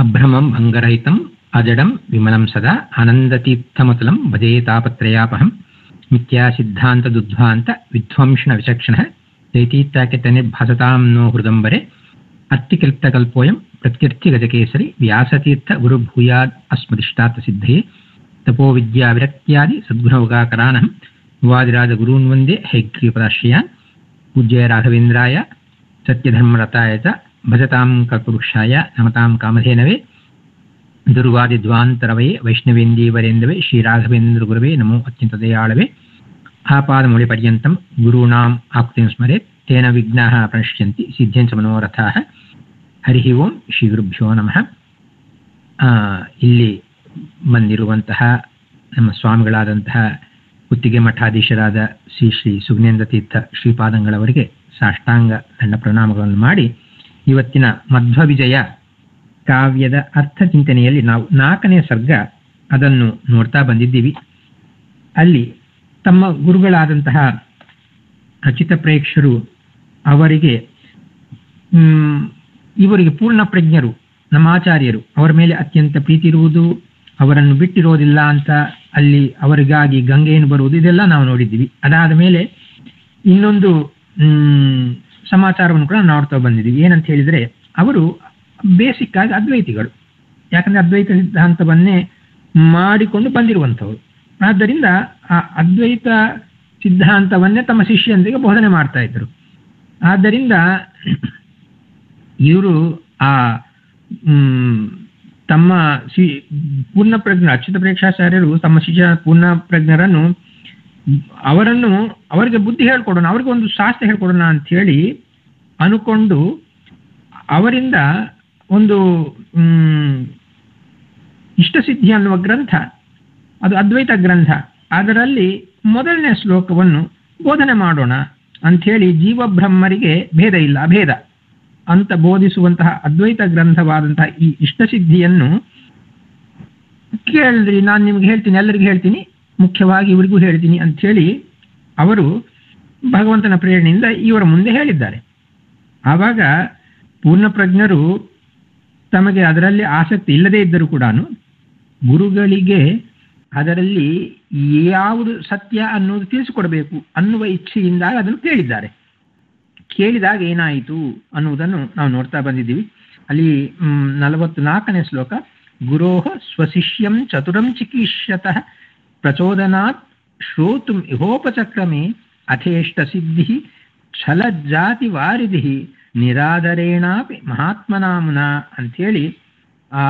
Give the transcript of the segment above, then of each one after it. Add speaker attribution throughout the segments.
Speaker 1: అభ్రమం భంగరహితం అజడం విమలం సదా ఆనందతీర్థమతులం భజే తాపత్రయాపహం మిథ్యా సిద్ధాంత దుద్ధ్వాంత విధ్వంసణ విచక్షణ చైతీత్యాఖ్యత నిర్భాసతాం నో హృదంబరే అత్తికల్ప్తకల్పోయం ప్రత్యర్థి గజకేసరి వ్యాసతీర్థ గురు భూయాద్ అస్మదిష్టార్థ సిద్ధే తపో విద్యా విరక్త్యాది సద్గుణౌకాకరానహం వాదిరాజ గురూన్ వందే హైగ్రీపదాశ్రయాన్ పూజ్య రాఘవేంద్రాయ సత్యధర్మరతాయ చ భజతాం కల్పవృక్షాయ నమతాం కామధేనవే ದುರ್ವಾದಿದ್ವಾಂತರವೇ ವೈಷ್ಣವೇಂದೀವರೇಂದವೇ ಶ್ರೀರಾಘವೇಂದ್ರ ನಮೋ ಅತ್ಯಂತ ದಯಾಳವೇ ಆಪಾದಮೂಳಿ ಪರ್ಯಂತಂ ಗುರುಣಾಂ ಆಕೃತಿಂ ಸ್ಮರೇತ್ ತೇನ ವಿಘ್ನಾಃ ಪ್ರಣಶ್ಯಂತಿ ಸಿದ್ಧೇನ್ ಚ ಮನೋರಥಾಃ ಹರಿ ಓಂ ಶ್ರೀ ಗುರುಭ್ಯೋ ನಮಃ ಆ, ಇಲ್ಲಿ ಬಂದಿರುವಂತಹ ನಮ್ಮ ಸ್ವಾಮಿಗಳಾದಂತಹ ಕುತ್ತಿಗೆ ಮಠಾಧೀಶರಾದ ಶ್ರೀ ಶ್ರೀ ಸುಗ್ನೇಂದ್ರ ತೀರ್ಥ ಶ್ರೀಪಾದಂಗಳವರಿಗೆ ಸಾಷ್ಟಾಂಗ ದಂಡ ಪ್ರಣಾಮಗಳನ್ನು ಮಾಡಿ ಇವತ್ತಿನ ಮಧ್ವ ವಿಜಯ ಕಾವ್ಯದ ಅರ್ಥ ಚಿಂತನೆಯಲ್ಲಿ ನಾವು ನಾಲ್ಕನೇ ಸರ್ಗ ಅದನ್ನು ನೋಡ್ತಾ ಬಂದಿದ್ದೀವಿ ಅಲ್ಲಿ ತಮ್ಮ ಗುರುಗಳಾದಂತಹ ಅಚಿತ ಪ್ರೇಕ್ಷರು ಅವರಿಗೆ ಮ್, ಇವರಿಗೆ ಪೂರ್ಣ ಪ್ರಜ್ಞರು ನಮ್ಮ ಆಚಾರ್ಯರು ಅವರ ಮೇಲೆ ಅತ್ಯಂತ ಪ್ರೀತಿ ಇರುವುದು ಅವರನ್ನು ಬಿಟ್ಟಿರೋದಿಲ್ಲ ಅಂತ ಅಲ್ಲಿ ಅವರಿಗಾಗಿ ಗಂಗೆಯನ್ನು ಬರುವುದು ಇದೆಲ್ಲ ನಾವು ನೋಡಿದ್ದೀವಿ ಅದಾದ ಮೇಲೆ ಇನ್ನೊಂದು ಮ್, ಸಮಾಚಾರವನ್ನು ಕೂಡ ನೋಡ್ತಾ ಬಂದಿದ್ದೀವಿ ಏನಂತ ಹೇಳಿದ್ರೆ ಅವರು ಬೇಸಿಕ್ ಆಗಿ ಅದ್ವೈತಿಗಳು ಯಾಕಂದ್ರೆ ಅದ್ವೈತ ಸಿದ್ಧಾಂತವನ್ನೇ ಮಾಡಿಕೊಂಡು ಬಂದಿರುವಂಥವ್ರು ಆದ್ದರಿಂದ ಆ ಅದ್ವೈತ ಸಿದ್ಧಾಂತವನ್ನೇ ತಮ್ಮ ಶಿಷ್ಯಂದಿಗೆ ಬೋಧನೆ ಮಾಡ್ತಾ ಇದ್ರು ಆದ್ದರಿಂದ ಇವರು ಆ ಮ್, ತಮ್ಮ ಶಿ ಪೂರ್ಣ ಪ್ರಜ್ಞ ಅಚ್ಯುತ ಪ್ರೇಕ್ಷಾಚಾರ್ಯರು ತಮ್ಮ ಶಿಷ್ಯ ಪೂರ್ಣ ಪ್ರಜ್ಞರನ್ನು ಅವರನ್ನು ಅವರಿಗೆ ಬುದ್ಧಿ ಹೇಳ್ಕೊಡೋಣ ಅವರಿಗೆ ಒಂದು ಶಾಸ್ತ್ರ ಹೇಳ್ಕೊಡೋಣ ಅಂತ ಹೇಳಿ ಅನುಕೊಂಡು ಅವರಿಂದ ಒಂದು ಮ್, ಇಷ್ಟಸಿದ್ಧಿ ಅನ್ನುವ ಗ್ರಂಥ ಅದು ಅದ್ವೈತ ಗ್ರಂಥ ಅದರಲ್ಲಿ ಮೊದಲನೇ ಶ್ಲೋಕವನ್ನು ಬೋಧನೆ ಮಾಡೋಣ ಅಂಥೇಳಿ ಜೀವಬ್ರಹ್ಮರಿಗೆ ಭೇದ ಇಲ್ಲ ಅಭೇದ ಅಂತ ಬೋಧಿಸುವಂತಹ ಅದ್ವೈತ ಗ್ರಂಥವಾದಂತಹ ಈ ಇಷ್ಟಸಿದ್ಧಿಯನ್ನು ಕೇಳ್ರಿ ನಾನು ನಿಮ್ಗೆ ಹೇಳ್ತೀನಿ ಎಲ್ಲರಿಗೂ ಹೇಳ್ತೀನಿ ಮುಖ್ಯವಾಗಿ ಇವರಿಗೂ ಹೇಳ್ತೀನಿ ಅಂಥೇಳಿ ಅವರು ಭಗವಂತನ ಪ್ರೇರಣೆಯಿಂದ ಇವರ ಮುಂದೆ ಹೇಳಿದ್ದಾರೆ ಆವಾಗ ಪೂರ್ಣಪ್ರಜ್ಞರು ತಮಗೆ ಅದರಲ್ಲಿ ಆಸಕ್ತಿ ಇಲ್ಲದೇ ಇದ್ದರೂ ಕೂಡ ಗುರುಗಳಿಗೆ ಅದರಲ್ಲಿ ಯಾವುದು ಸತ್ಯ ಅನ್ನೋದು ತಿಳಿಸಿಕೊಡಬೇಕು ಅನ್ನುವ ಇಚ್ಛೆಯಿಂದ ಅದನ್ನು ಕೇಳಿದ್ದಾರೆ ಕೇಳಿದಾಗ ಏನಾಯಿತು ಅನ್ನುವುದನ್ನು ನಾವು ನೋಡ್ತಾ ಬಂದಿದ್ದೀವಿ ಅಲ್ಲಿ ಮ್, ನಲವತ್ನಾಲ್ಕನೇ ಶ್ಲೋಕ ಗುರೋಹ ಸ್ವಶಿಷ್ಯಂ ಚತುರಂ ಚಿಕೀಷ್ಯತಃ ಪ್ರಚೋದನಾತ್ ಶ್ರೋತುಂ ಇಹೋಪಚಕ್ರಮೆ ಅಥೇಷ್ಟ ಸಿದ್ಧಿ ಛಲಜಾತಿ ವಾರಿಧಿ ನಿರಾದರೇಣಾಪಿ ಮಹಾತ್ಮನಾಮನ ಅಂಥೇಳಿ ಆ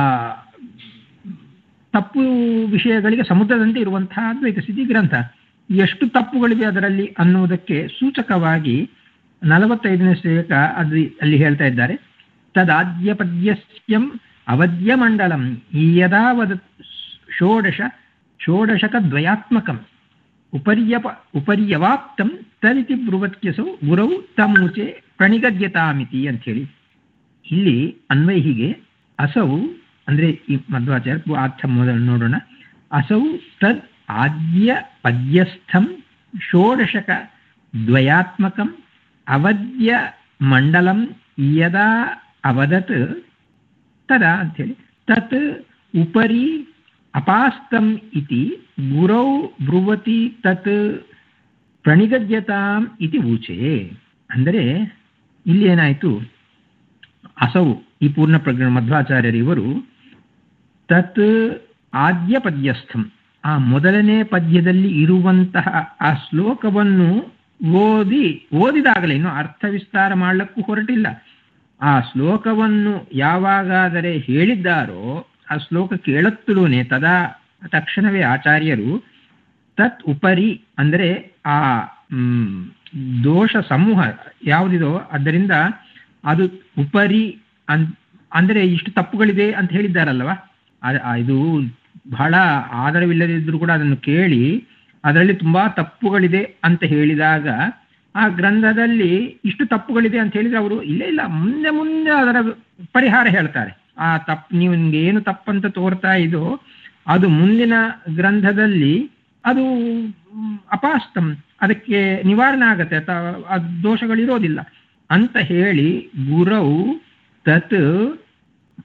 Speaker 1: ತಪ್ಪು ವಿಷಯಗಳಿಗೆ ಸಮುದ್ರದಂತೆ ಇರುವಂತಹ ಅದ್ವೈತ ಸ್ಥಿತಿ ಗ್ರಂಥ ಎಷ್ಟು ತಪ್ಪುಗಳಿವೆ ಅದರಲ್ಲಿ ಅನ್ನುವುದಕ್ಕೆ ಸೂಚಕವಾಗಿ ನಲವತ್ತೈದನೇ ಶ್ಲೋಕ ಅದು ಅಲ್ಲಿ ಹೇಳ್ತಾ ಇದ್ದಾರೆ ತದಾದ್ಯ ಪದ್ಯಸ್ಯಂ ಅವಧ್ಯ ಮಂಡಲಂ ಯದಾವದ ಷೋಡಶ ಷೋಡಶಕ ದ್ವಯಾತ್ಮಕಂ ಉಪರ್ಯಪ ಉಪರ್ಯವಾಪ್ತಂ ತದಿತಿ ಬ್ರುವತ್ಯಸೌ ಗುರೌ ತಮೂಚೆ ಪ್ರಣಿಗದ್ಯತಾಮಿತಿ ಅಂಥೇಳಿ ಇಲ್ಲಿ ಅನ್ವಯ ಹೀಗೆ ಅಸೌ ಅಂದ್ರೆ ಈ ಮಧ್ವಾಚಾರ್ಯ ಅರ್ಥ ಮೊದಲು ನೋಡೋಣ ಅಸೌ ತದ್ ಆದ್ಯ ಪದ್ಯಸ್ಥಂ ಷೋಡಶಕ ದ್ವಯಾತ್ಮಕಂ ಅವಧ್ಯ ಮಂಡಲಂ ಯದಾ ಅವದತ್ ತದಾ ಅಂಥೇಳಿ ತತ್ ಉಪರಿ ಅಪಾಸ್ತಂ ಇತಿ ಗುರೌ ಬ್ರುವತಿ ತತ್ ಪ್ರಣಿಗದ್ಯತಾಂ ಇತಿ ಊಚೆ ಅಂದರೆ ಇಲ್ಲಿ ಏನಾಯಿತು ಅಸೌ ಈ ಪೂರ್ಣ ಪ್ರಜ್ಞ ಮಧ್ವಾಚಾರ್ಯರಿವರು ತತ್ ಆದ್ಯ ಪದ್ಯಸ್ಥಂ ಆ ಮೊದಲನೇ ಪದ್ಯದಲ್ಲಿ ಇರುವಂತಹ ಆ ಶ್ಲೋಕವನ್ನು ಓದಿ ಓದಿದಾಗಲೇ ಇನ್ನು ಅರ್ಥ ವಿಸ್ತಾರ ಮಾಡಲಿಕ್ಕೂ ಹೊರಟಿಲ್ಲ ಆ ಶ್ಲೋಕವನ್ನು ಯಾವಾಗಾದರೆ ಹೇಳಿದ್ದಾರೋ ಆ ಶ್ಲೋಕ ಕೇಳುತ್ತಲೂನೆ ತದಾ ತಕ್ಷಣವೇ ಆಚಾರ್ಯರು ತತ್ ಉಪರಿ ಅಂದರೆ ಆ ಮ್, ದೋಷ ಸಮೂಹ ಯಾವುದಿದೋ ಅದರಿಂದ ಅದು ಉಪರಿ ಅನ್ ಅಂದರೆ ಇಷ್ಟು ತಪ್ಪುಗಳಿದೆ ಅಂತ ಹೇಳಿದ್ದಾರಲ್ವ ಆ- ಆ ಇದು ಬಹಳ ಆಧಾರವಿಲ್ಲದಿದ್ದರೂ ಕೂಡ ಅದನ್ನು ಕೇಳಿ ಅದರಲ್ಲಿ ತುಂಬಾ ತಪ್ಪುಗಳಿದೆ ಅಂತ ಹೇಳಿದಾಗ ಆ ಗ್ರಂಥದಲ್ಲಿ ಇಷ್ಟು ತಪ್ಪುಗಳಿದೆ ಅಂತ ಹೇಳಿದ್ರೆ ಅವರು ಇಲ್ಲ ಇಲ್ಲ ಮುಂದೆ ಮುಂದೆ ಅದರ ಪರಿಹಾರ ಹೇಳ್ತಾರೆ ಆ ತಪ್ಪು ನೀವು ನಿಮ್ಗೆ ಏನು ತಪ್ಪಂತ ತೋರ್ತಾ ಇದೋ ಅದು ಮುಂದಿನ ಗ್ರಂಥದಲ್ಲಿ ಅದು ಮ್, ಅಪಾಸ್ತಂ ಅದಕ್ಕೆ ನಿವಾರಣೆ ಆಗತ್ತೆ ಅಥವಾ ಆ ದೋಷಗಳಿರೋದಿಲ್ಲ ಅಂತ ಹೇಳಿ ಗುರವು ತತ್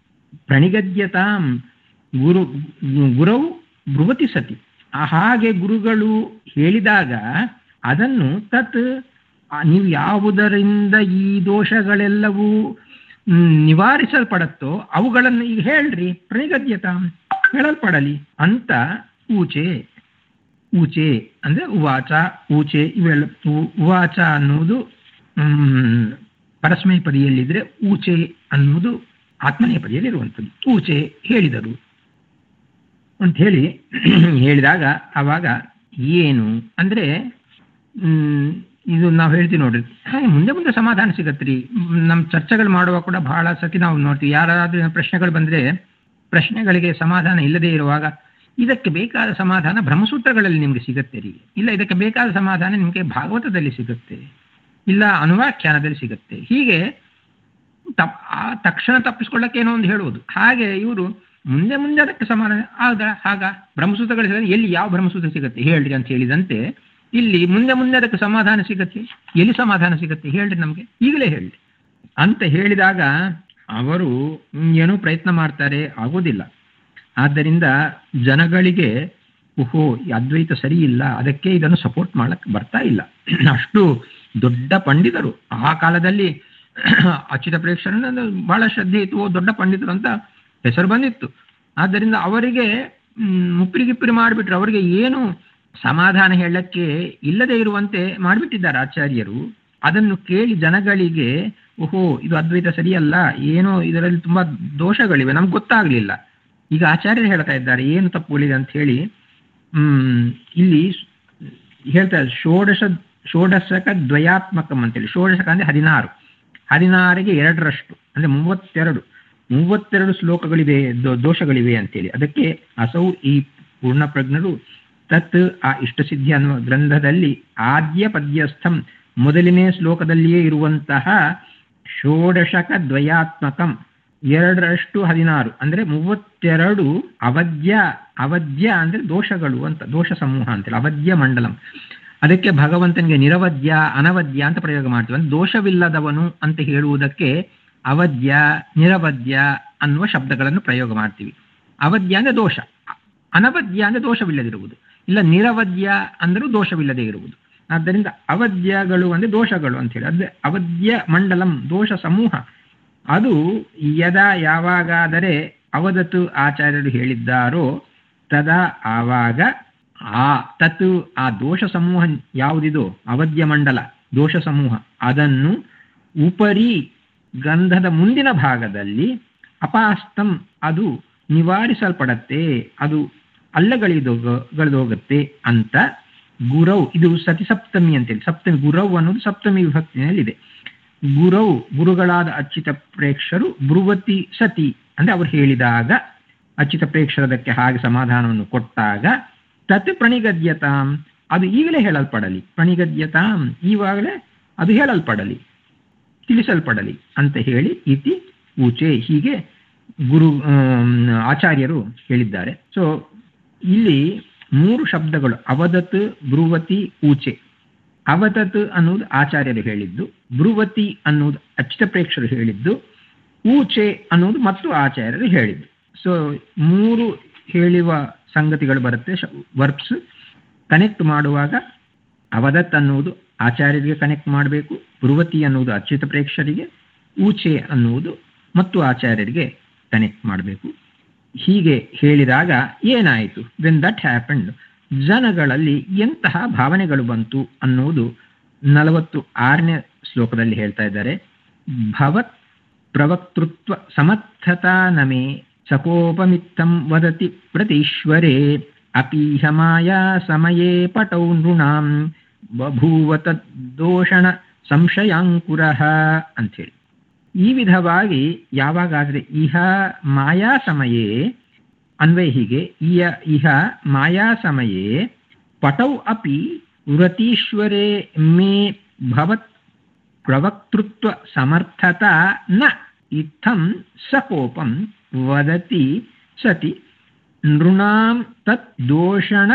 Speaker 1: ಪ್ರಣಿಗದ್ಯತಾಂ ಗುರು ಗುರವು ಬೃಹತಿ ಸತಿ ಆ ಹಾಗೆ ಗುರುಗಳು ಹೇಳಿದಾಗ ಅದನ್ನು ತತ್ ಆ ನೀವು ಯಾವುದರಿಂದ ಈ ದೋಷಗಳೆಲ್ಲವೂ ಮ್, ನಿವಾರಿಸಲ್ಪಡತ್ತೋ ಅವುಗಳನ್ನು ಈಗ ಹೇಳ್ರಿ ಪ್ರಣಿಗದ್ಯತಾಂ ಹೇಳಲ್ಪಡಲಿ ಅಂತ ಊಚೆ ಊಚೆ ಅಂದ್ರೆ ಉವಾಚ ಊಚೆ ಇವೆಲ್ಲ ಉ- ಉವಾಚ ಅನ್ನುವುದು ಮ್, ಪರಸ್ಮೈಪದಿಯಲ್ಲಿದ್ರೆ ಊಚೆ ಅನ್ನುವುದು ಆತ್ಮನೇಪದಿಯಲ್ಲಿ ಇರುವಂಥದ್ದು ಊಚೆ ಹೇಳಿದರು ಅಂತ ಹೇಳಿ ಹೇಳಿದಾಗ ಆವಾಗ ಏನು ಅಂದ್ರೆ ಮ್, ಇದು ನಾವು ಹೇಳ್ತೀವಿ ನೋಡ್ರಿ ಹಾಗೆ ಮುಂದೆ ಮುಂದೆ ಸಮಾಧಾನ ಸಿಗತ್ರಿ ನಮ್ಮ ಚರ್ಚೆಗಳು ಮಾಡುವಾಗ ಕೂಡ ಬಹಳ ಸತಿ ನಾವು ನೋಡ್ತೀವಿ ಯಾರಾದ್ರೂ ಪ್ರಶ್ನೆಗಳು ಬಂದ್ರೆ ಪ್ರಶ್ನೆಗಳಿಗೆ ಸಮಾಧಾನ ಇಲ್ಲದೆ ಇರುವಾಗ ಇದಕ್ಕೆ ಬೇಕಾದ ಸಮಾಧಾನ ಬ್ರಹ್ಮಸೂತ್ರಗಳಲ್ಲಿ ನಿಮಗೆ ಸಿಗುತ್ತೆ ರೀ ಇಲ್ಲ ಇದಕ್ಕೆ ಬೇಕಾದ ಸಮಾಧಾನ ನಿಮಗೆ ಭಾಗವತದಲ್ಲಿ ಸಿಗುತ್ತೆ ಇಲ್ಲ ಅನುವಾಖ್ಯಾನದಲ್ಲಿ ಸಿಗುತ್ತೆ ಹೀಗೆ ತಪ್ ಆ ತಕ್ಷಣ ತಪ್ಪಿಸ್ಕೊಳ್ಳಕ್ಕೆ ಏನೋ ಒಂದು ಹೇಳುವುದು ಹಾಗೆ ಇವರು ಮುಂದೆ ಮುಂದೆ ಅದಕ್ಕೆ ಸಮಾಧಾನ ಆಗ ಆಗ ಬ್ರಹ್ಮಸೂತ್ರಗಳು ಸಿಗುತ್ತೆ ಎಲ್ಲಿ ಯಾವ ಬ್ರಹ್ಮಸೂತ್ರ ಸಿಗುತ್ತೆ ಹೇಳ್ರಿ ಅಂತ ಹೇಳಿದಂತೆ ಇಲ್ಲಿ ಮುಂದೆ ಮುಂದೆ ಅದಕ್ಕೆ ಸಮಾಧಾನ ಸಿಗತ್ತೆ ಎಲ್ಲಿ ಸಮಾಧಾನ ಸಿಗತ್ತೆ ಹೇಳ್ರಿ ನಮಗೆ ಈಗಲೇ ಹೇಳಿ ಅಂತ ಹೇಳಿದಾಗ ಅವರು ಏನೋ ಪ್ರಯತ್ನ ಮಾಡ್ತಾರೆ ಆಗೋದಿಲ್ಲ ಆದ್ದರಿಂದ ಜನಗಳಿಗೆ ಓಹೋ ಈ ಅದ್ವೈತ ಸರಿ ಇಲ್ಲ ಅದಕ್ಕೆ ಇದನ್ನು ಸಪೋರ್ಟ್ ಮಾಡಕ್ ಬರ್ತಾ ಇಲ್ಲ ಅಷ್ಟು ದೊಡ್ಡ ಪಂಡಿತರು ಆ ಕಾಲದಲ್ಲಿ ಅಚ್ಯುತ ಪ್ರೇಕ್ಷರನ್ನ ಬಹಳ ಶ್ರದ್ಧೆ ಇತ್ತು ಓ ದೊಡ್ಡ ಪಂಡಿತರು ಅಂತ ಹೆಸರು ಬಂದಿತ್ತು ಆದ್ದರಿಂದ ಅವರಿಗೆ ಮ್, ಮುಪ್ಪಿರಿ ಗಿಪ್ಪಿರಿ ಮಾಡಿಬಿಟ್ರು ಅವರಿಗೆ ಏನು ಸಮಾಧಾನ ಹೇಳಕ್ಕೆ ಇಲ್ಲದೆ ಇರುವಂತೆ ಮಾಡಿಬಿಟ್ಟಿದ್ದಾರೆ ಆಚಾರ್ಯರು ಅದನ್ನು ಕೇಳಿ ಜನಗಳಿಗೆ ಓಹೋ ಇದು ಅದ್ವೈತ ಸರಿಯಲ್ಲ ಏನೋ ಇದರಲ್ಲಿ ತುಂಬಾ ದೋಷಗಳಿವೆ ನಮ್ಗೆ ಗೊತ್ತಾಗ್ಲಿಲ್ಲ ಈಗ ಆಚಾರ್ಯರು ಹೇಳ್ತಾ ಇದ್ದಾರೆ ಏನು ತಪ್ಪುಗಳಿದೆ ಅಂತ ಹೇಳಿ ಹ್ಮ್ ಇಲ್ಲಿ ಹೇಳ್ತಾರೆ ಷೋಡಶ ಷೋಡಶಕ ದ್ವಯಾತ್ಮಕಂ ಅಂತೇಳಿ ಷೋಡಶಕ ಅಂದ್ರೆ ಹದಿನಾರು ಹದಿನಾರಿಗೆ ಎರಡರಷ್ಟು ಅಂದ್ರೆ ಮೂವತ್ತೆರಡು ಮೂವತ್ತೆರಡು ಶ್ಲೋಕಗಳಿವೆ ದೋ- ದೋಷಗಳಿವೆ ಅಂತೇಳಿ ಅದಕ್ಕೆ ಅಸೌ ಈ ಪೂರ್ಣಪ್ರಜ್ಞರು ತತ್ ಆ ಇಷ್ಟಸಿದ್ಧಿ ಅನ್ನುವ ಗ್ರಂಥದಲ್ಲಿ ಆದ್ಯ ಪದ್ಯಸ್ಥಂ ಮೊದಲನೇ ಶ್ಲೋಕದಲ್ಲಿಯೇ ಇರುವಂತಹ ಷೋಡಶಕ ದ್ವಯಾತ್ಮಕಂ ಎರಡರಷ್ಟು ಹದಿನಾರು ಅಂದ್ರೆ ಮೂವತ್ತೆರಡು ಅವಧ್ಯ ಅವಧ್ಯ ಅಂದ್ರೆ ದೋಷಗಳು ಅಂತ ದೋಷ ಸಮೂಹ ಅಂತೇಳಿ ಅವಧ್ಯ ಮಂಡಲಂ ಅದಕ್ಕೆ ಭಗವಂತನಿಗೆ ನಿರವಧ್ಯ ಅನವಧ್ಯ ಅಂತ ಪ್ರಯೋಗ ಮಾಡ್ತೀವಿ ಅಂದ್ರೆ ದೋಷವಿಲ್ಲದವನು ಅಂತ ಹೇಳುವುದಕ್ಕೆ ಅವಧ್ಯ ನಿರವಧ್ಯ ಅನ್ನುವ ಶಬ್ದಗಳನ್ನು ಪ್ರಯೋಗ ಮಾಡ್ತೀವಿ ಅವಧ್ಯ ಅಂದ್ರೆ ದೋಷ ಅನವಧ್ಯ ಅಂದ್ರೆ ದೋಷವಿಲ್ಲದಿರುವುದು ಇಲ್ಲ ನಿರವಧ್ಯ ಅಂದರೂ ದೋಷವಿಲ್ಲದೆ ಇರುವುದು ಆದ್ದರಿಂದ ಅವಧ್ಯಗಳು ಅಂದ್ರೆ ದೋಷಗಳು ಅಂತ ಹೇಳಿ ಅಂದ್ರೆ ಅವಧ್ಯ ಮಂಡಲಂ ದೋಷ ಸಮೂಹ ಅದು ಯದಾ ಯಾವಾಗಾದರೆ ಅವದತ್ತು ಆಚಾರ್ಯರು ಹೇಳಿದ್ದಾರೋ ತದಾ ಆವಾಗ ಆ ತತ್ ಆ ದೋಷ ಸಮೂಹ ಯಾವುದಿದೋ ಅವಧ್ಯ ಮಂಡಲ ದೋಷ ಸಮೂಹ ಅದನ್ನು ಉಪರಿ ಗಂಧದ ಮುಂದಿನ ಭಾಗದಲ್ಲಿ ಅಪಾಸ್ತಂ ಅದು ನಿವಾರಿಸಲ್ಪಡತ್ತೆ ಅದು ಅಲ್ಲಗಳಿದೋಗಗಳಿದೋಗತ್ತೆ ಅಂತ ಗುರವ್ ಇದು ಸತಿ ಸಪ್ತಮಿ ಅಂತೇಳಿ ಸಪ್ತಮಿ ಗುರವ್ ಅನ್ನೋದು ಸಪ್ತಮಿ ವಿಭಕ್ತಿನಲ್ಲಿದೆ ಗುರವ್ ಗುರುಗಳಾದ ಅಚ್ಯುತ ಪ್ರೇಕ್ಷರು ಬೃವತಿ ಸತಿ ಅಂದ್ರೆ ಅವರು ಹೇಳಿದಾಗ ಅಚ್ಯುತ ಪ್ರೇಕ್ಷರದಕ್ಕೆ ಹಾಗೆ ಸಮಾಧಾನವನ್ನು ಕೊಟ್ಟಾಗ ತತ್ ಪ್ರಣಿಗದ್ಯತಾಂ ಅದು ಈಗಲೇ ಹೇಳಲ್ಪಡಲಿ ಪ್ರಣಿಗದ್ಯತಾಂ ಈವಾಗಲೇ ಅದು ಹೇಳಲ್ಪಡಲಿ ತಿಳಿಸಲ್ಪಡಲಿ ಅಂತ ಹೇಳಿ ಇತಿ ಊಚೆ ಹೀಗೆ ಗುರು ಆಮ್, ಆಚಾರ್ಯರು ಹೇಳಿದ್ದಾರೆ ಸೊ ಇಲ್ಲಿ ಮೂರು ಶಬ್ದಗಳು ಅವದತ್ ಬ್ರುವತಿ ಊಚೆ ಅವದತ್ ಅನ್ನುವುದು ಆಚಾರ್ಯರು ಹೇಳಿದ್ದು ಬ್ರುವತಿ ಅನ್ನುವುದು ಅಚ್ಯುತ ಪ್ರೇಕ್ಷರು ಹೇಳಿದ್ದು ಊಚೆ ಅನ್ನುವುದು ಮತ್ತು ಆಚಾರ್ಯರು ಹೇಳಿದ್ದು ಸೊ ಮೂರು ಹೇಳುವ ಸಂಗತಿಗಳು ಬರುತ್ತೆ ವರ್ಬ್ಸ್ ಕನೆಕ್ಟ್ ಮಾಡುವಾಗ ಅವದತ್ ಅನ್ನುವುದು ಆಚಾರ್ಯರಿಗೆ ಕನೆಕ್ಟ್ ಮಾಡಬೇಕು ಬೃಹತಿ ಅನ್ನುವುದು ಅಚ್ಯುತ ಪ್ರೇಕ್ಷರಿಗೆ ಊಚೆ ಅನ್ನುವುದು ಮತ್ತು ಆಚಾರ್ಯರಿಗೆ ಕನೆಕ್ಟ್ ಮಾಡಬೇಕು ಹೀಗೆ ಹೇಳಿದಾಗ ಏನಾಯಿತು ವೆನ್ ದಟ್ ಹ್ಯಾಪಂಡ್ ಜನಗಳಲ್ಲಿ ಎಂತಹ ಭಾವನೆಗಳು ಬಂತು ಅನ್ನುವುದು ನಲವತ್ತು ಆರನೇ ಶ್ಲೋಕದಲ್ಲಿ ಹೇಳ್ತಾ ಇದ್ದಾರೆ ಭವತ್ ಪ್ರವಕ್ತೃತ್ವ ಸಮರ್ಥತಾ ನಮೇ ಸಕೋಪಮಿತ್ತಂ ವದತಿ ಪ್ರತೀಶ್ವರೇ ಅಪೀಹ ಮಾಯಾ ಸಮಯೇ ಪಟೌ ನೃಣಾಂ ಬಭೂವ ತದ್ದೋಷಣ ಸಂಶಯಾಂಕುರಃ ಅಂಥೇಳಿ ಈ ವಿಧವಾಗಿ ಯಾವಾಗಾದರೆ ಇಹ ಮಾಯಾ ಸಮಯೇ ಅನ್ವಯ ಹೀಗೆ ಇಯ ಇಹ ಮಾಯಾ ಸಮಯೇ ಪಟೌ ಅಪಿ ವೃತೀಶ್ವರೇ ಮೇ ಭವತ್ ಪ್ರವಕ್ತೃತ್ವ ಸಮರ್ಥತಾ ನ ಇತ್ತಂ ಸಕೋಪಂ ವದತಿ ಸತಿ ನೃಣಾಂ ತತ್ ದೋಷಣ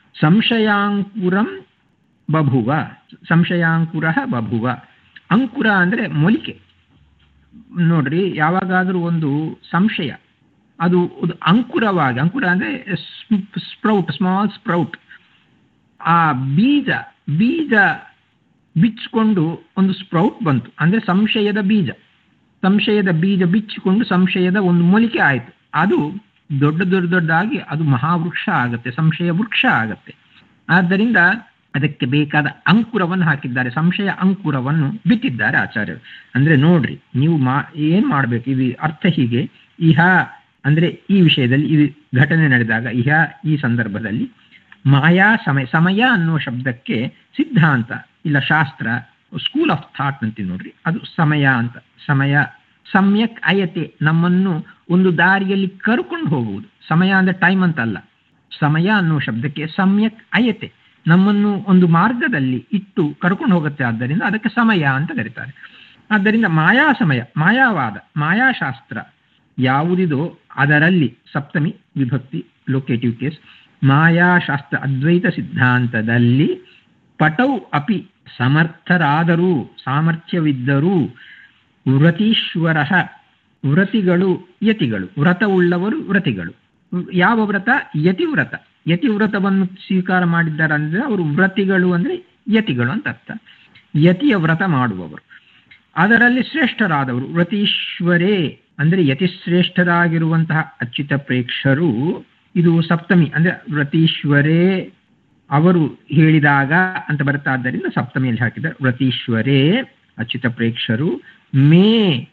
Speaker 1: ಸಂಶಯಾಂಕುರಂ ಬಭುವ ಸಂಶಯಾಂಕುರ ಬಭುವ ಅಂಕುರ ಅಂದರೆ ಮೊಲಿಕೆ ನೋಡ್ರಿ ಯಾವಾಗಾದರೂ ಒಂದು ಸಂಶಯ ಅದು ಒಂದು ಅಂಕುರವಾಗಿ ಅಂಕುರ ಅಂದರೆ ಸ್ಪ್ರೌಟ್ ಸ್ಮಾಲ್ ಸ್ಪ್ರೌಟ್ ಆ ಬೀಜ ಬೀಜ ಬಿಚ್ಚಿಕೊಂಡು ಒಂದು ಸ್ಪ್ರೌಟ್ ಬಂತು ಅಂದರೆ ಸಂಶಯದ ಬೀಜ ಸಂಶಯದ ಬೀಜ ಬಿಚ್ಚಿಕೊಂಡು ಸಂಶಯದ ಒಂದು ಮೊಲಿಕೆ ಆಯಿತು ಅದು ದೊಡ್ಡ ದೊಡ್ಡ ದೊಡ್ಡದಾಗಿ ಅದು ಮಹಾವೃಕ್ಷ ಆಗುತ್ತೆ ಸಂಶಯ ವೃಕ್ಷ ಆಗುತ್ತೆ ಆದ್ದರಿಂದ ಅದಕ್ಕೆ ಬೇಕಾದ ಅಂಕುರವನ್ನು ಹಾಕಿದ್ದಾರೆ ಸಂಶಯ ಅಂಕುರವನ್ನು ಬಿಟ್ಟಿದ್ದಾರೆ ಆಚಾರ್ಯರು ಅಂದ್ರೆ ನೋಡ್ರಿ ನೀವು ಮಾ ಏನ್ ಮಾಡ್ಬೇಕು ಇದು ಅರ್ಥ ಹೀಗೆ ಇಹ ಅಂದ್ರೆ ಈ ವಿಷಯದಲ್ಲಿ ಈ ಘಟನೆ ನಡೆದಾಗ ಇಹ ಈ ಸಂದರ್ಭದಲ್ಲಿ ಮಾಯಾ ಸಮಯ ಸಮಯ ಅನ್ನುವ ಶಬ್ದಕ್ಕೆ ಸಿದ್ಧಾಂತ ಇಲ್ಲ ಶಾಸ್ತ್ರ ಸ್ಕೂಲ್ ಆಫ್ ಥಾಟ್ ಅಂತೀವಿ ನೋಡ್ರಿ ಅದು ಸಮಯ ಅಂತ ಸಮಯ ಸಮ್ಯಕ್ ಅಯತೆ ನಮ್ಮನ್ನು ಒಂದು ದಾರಿಯಲ್ಲಿ ಕರ್ಕೊಂಡು ಹೋಗುವುದು ಸಮಯ ಅಂದ್ರೆ ಟೈಮ್ ಅಂತ ಅಲ್ಲ ಸಮಯ ಅನ್ನುವ ಶಬ್ದಕ್ಕೆ ಸಮ್ಯಕ್ ಅಯತೆ ನಮ್ಮನ್ನು ಒಂದು ಮಾರ್ಗದಲ್ಲಿ ಇಟ್ಟು ಕರ್ಕೊಂಡು ಹೋಗುತ್ತೆ ಆದ್ದರಿಂದ ಅದಕ್ಕೆ ಸಮಯ ಅಂತ ಕರೀತಾರೆ ಆದ್ದರಿಂದ ಮಾಯಾ ಸಮಯ ಮಾಯಾವಾದ ಮಾಯಾಶಾಸ್ತ್ರ ಯಾವುದಿದೋ ಅದರಲ್ಲಿ ಸಪ್ತಮಿ ವಿಭಕ್ತಿ ಲೊಕೇಟಿವ್ ಕೇಸ್ ಮಾಯಾಶಾಸ್ತ್ರ ಅದ್ವೈತ ಸಿದ್ಧಾಂತದಲ್ಲಿ ಪಟೌ ಅಪಿ ಸಮರ್ಥರಾದರೂ ಸಾಮರ್ಥ್ಯವಿದ್ದರೂ ವ್ರತೀಶ್ವರ ವ್ರತಿಗಳು ಯತಿಗಳು ವ್ರತವುಳ್ಳವರು ವ್ರತಿಗಳು ಯಾವ ವ್ರತ ಯತಿವ್ರತ ಯತಿವ್ರತವನ್ನು ಸ್ವೀಕಾರ ಮಾಡಿದ್ದಾರೆ ಅಂದ್ರೆ ಅವರು ವ್ರತಿಗಳು ಅಂದ್ರೆ ಯತಿಗಳು ಅಂತ ಅರ್ಥ ಯತಿಯ ವ್ರತ ಮಾಡುವವರು ಅದರಲ್ಲಿ ಶ್ರೇಷ್ಠರಾದವರು ವ್ರತೀಶ್ವರೇ ಅಂದ್ರೆ ಯತಿಶ್ರೇಷ್ಠರಾಗಿರುವಂತಹ ಅಚ್ಯುತ ಪ್ರೇಕ್ಷರು ಇದು ಸಪ್ತಮಿ ಅಂದ್ರೆ ವ್ರತೀಶ್ವರೇ ಅವರು ಹೇಳಿದಾಗ ಅಂತ ಬರುತ್ತಾ ಆದ್ದರಿಂದ ಸಪ್ತಮಿಯಲ್ಲಿ ಹಾಕಿದ್ದಾರೆ ವ್ರತೀಶ್ವರೇ ಅಚ್ಯುತ ಪ್ರೇಕ್ಷರು ಮೇ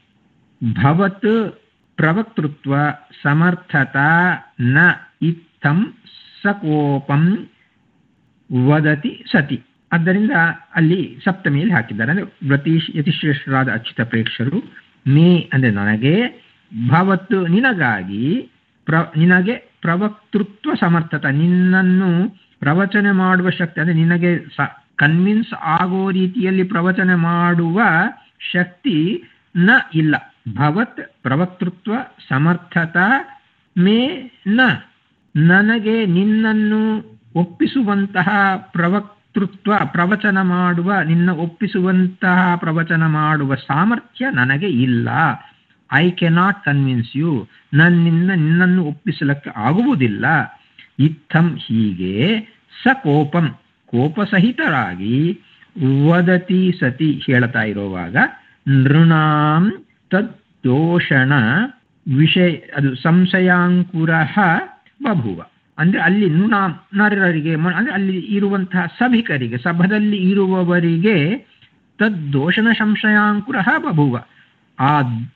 Speaker 1: ಭವತ್ ಪ್ರವಕ್ತೃತ್ವ ಸಮರ್ಥತಾ ನ ಇತ್ತಂ ಸಕೋಪಂ ವದತಿ ಸತಿ ಆದ್ದರಿಂದ ಅಲ್ಲಿ ಸಪ್ತಮಿಯಲ್ಲಿ ಹಾಕಿದ್ದಾರೆ ಅಂದ್ರೆ ವ್ರತೀಶ್ ಯತಿಶ್ರೇಷ್ಠರಾದ ಅಚ್ಯುತ ಪ್ರೇಕ್ಷರು ಮೇ ಅಂದ್ರೆ ನನಗೆ ಭವತ್ತು ನಿನಗಾಗಿ ಪ್ರ ನಿನಗೆ ಪ್ರವಕ್ತೃತ್ವ ಸಮರ್ಥತ ನಿನ್ನನ್ನು ಪ್ರವಚನ ಮಾಡುವ ಶಕ್ತಿ ಅಂದ್ರೆ ನಿನಗೆ ಸ ಕನ್ವಿನ್ಸ್ ಆಗೋ ರೀತಿಯಲ್ಲಿ ಪ್ರವಚನ ಮಾಡುವ ಶಕ್ತಿ ನ ಇಲ್ಲ ಭವತ್ ಪ್ರವಕ್ತೃತ್ವ ಸಮರ್ಥತ ಮೇ ನ ನನಗೆ ನಿನ್ನನ್ನು ಒಪ್ಪಿಸುವಂತಹ ಪ್ರವಕ್ತೃತ್ವ ಪ್ರವಚನ ಮಾಡುವ ನಿನ್ನ ಒಪ್ಪಿಸುವಂತಹ ಪ್ರವಚನ ಮಾಡುವ ಸಾಮರ್ಥ್ಯ ನನಗೆ ಇಲ್ಲ ಐ ಕೆನಾಟ್ ಕನ್ವಿನ್ಸ್ ಯು ನನ್ನಿಂದ ನಿನ್ನನ್ನು ಒಪ್ಪಿಸಲಕ್ಕೆ ಆಗುವುದಿಲ್ಲ ಇತ್ತಂ ಹೀಗೆ ಸ ಕೋಪಂ ಕೋಪಸಹಿತರಾಗಿ ವದತಿ ಸತಿ ಹೇಳ್ತಾ ಇರುವಾಗ ನೃಣಾಂ ತದ್ದೋಷಣ ವಿಷಯ ಅದು ಸಂಶಯಾಂಕುರ ಬಭುವ ಅಂದ್ರೆ ಅಲ್ಲಿ ನೃಣಾಂ ನರರಿಗೆ ಅಂದ್ರೆ ಅಲ್ಲಿ ಇರುವಂತಹ ಸಭಿಕರಿಗೆ ಸಭದಲ್ಲಿ ಇರುವವರಿಗೆ ತದ್ದೋಷಣ ಸಂಶಯಾಂಕುರ ಬಭುವ ಆ